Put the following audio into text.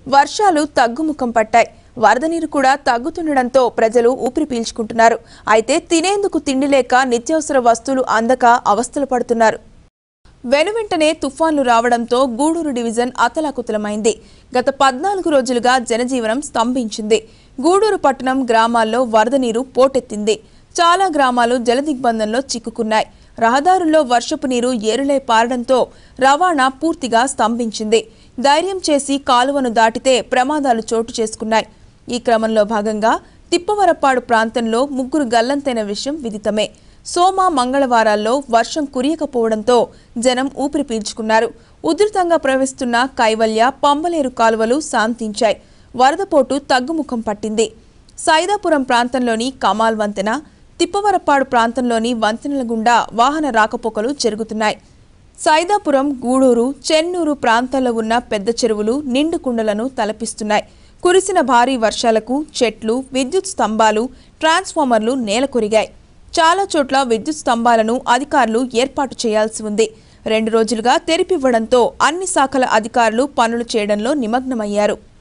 వర్షాలు తగ్గుముఖం పట్టాయి వరద నీరు కూడా తగ్గుతుండడంతో ప్రజలు ఊపిరి పీల్చుకుంటున్నారు అయితే తినేందుకు తిండి లేక నిత్యావసర వస్తువులు అందక అవస్థలు పడుతున్నారు వెనువెంటనే తుఫాన్లు రావడంతో గూడూరు డివిజన్ అతలాకుతలమైంది గత పద్నాలుగు రోజులుగా జనజీవనం స్తంభించింది గూడూరు పట్టణం గ్రామాల్లో వరద నీరు పోటెత్తింది చాలా గ్రామాలు జలదిగ్బంధంలో చిక్కుకున్నాయి రహదారుల్లో వర్షపు నీరు ఏరులై పారడంతో రవాణా పూర్తిగా స్తంభించింది ధైర్యం చేసి కాలువను దాటితే ప్రమాదాలు చోటు చేసుకున్నాయి ఈ క్రమంలో భాగంగా తిప్పవరపాడు ప్రాంతంలో ముగ్గురు గల్లంతైన విషయం విదితమే సోమ మంగళవారాల్లో వర్షం కురియకపోవడంతో జనం ఊపిరి పీల్చుకున్నారు ఉధృతంగా ప్రవహిస్తున్న కైవల్య పంబలేరు కాలువలు శాంతించాయి వరదపోటు తగ్గుముఖం పట్టింది సైదాపురం ప్రాంతంలోని కమాల్ వంతెన తిప్పవరపాడు ప్రాంతంలోని వంతెనల గుండా వాహన రాకపోకలు జరుగుతున్నాయి సైదాపురం గూడూరు చెన్నూరు ప్రాంతాల్లో ఉన్న పెద్ద చెరువులు నిండు కుండలను తలపిస్తున్నాయి కురిసిన భారీ వర్షాలకు చెట్లు విద్యుత్ స్తంభాలు ట్రాన్స్ఫార్మర్లు నేలకొరిగాయి చాలా చోట్ల విద్యుత్ స్తంభాలను అధికారులు ఏర్పాటు చేయాల్సి ఉంది రెండు రోజులుగా తెరిపివ్వడంతో అన్ని శాఖల అధికారులు పనులు చేయడంలో నిమగ్నమయ్యారు